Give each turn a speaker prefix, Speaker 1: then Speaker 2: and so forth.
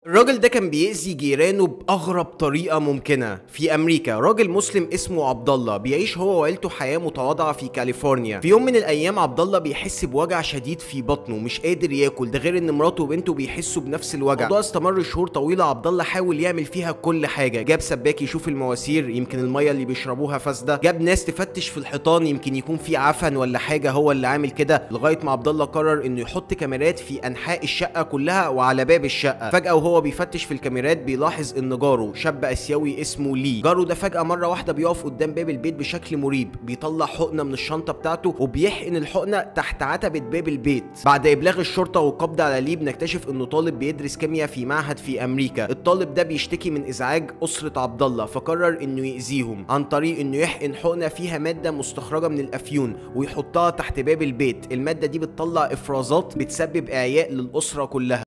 Speaker 1: الراجل ده كان بيأذي جيرانه بأغرب طريقة ممكنة في أمريكا راجل مسلم اسمه عبد الله بيعيش هو وعيلته حياة متواضعة في كاليفورنيا في يوم من الأيام عبد الله بيحس بوجع شديد في بطنه مش قادر ياكل ده غير إن مراته وبنته بيحسوا بنفس الوجع الموضوع استمر شهور طويلة عبد الله حاول يعمل فيها كل حاجة جاب سباك يشوف المواسير يمكن المية اللي بيشربوها فاسدة جاب ناس تفتش في الحيطان يمكن يكون في عفن ولا حاجة هو اللي عامل كده لغاية ما عبد الله قرر إنه يحط كاميرات في أنحاء الشقة كلها وعلى باب الشقة فجأة وهو بيفتش في الكاميرات بيلاحظ ان جاره شاب اسيوي اسمه لي جاره ده فجأة مرة واحدة بيقف قدام باب البيت بشكل مريب بيطلع حقنة من الشنطة بتاعته وبيحقن الحقنة تحت عتبة باب البيت بعد ابلاغ الشرطة والقبض على لي بنكتشف انه طالب بيدرس كيمياء في معهد في امريكا الطالب ده بيشتكي من ازعاج اسرة عبد الله فقرر انه يأذيهم عن طريق انه يحقن حقنة فيها مادة مستخرجة من الافيون ويحطها تحت باب البيت المادة دي بتطلع افرازات بتسبب اعياء للاسرة كلها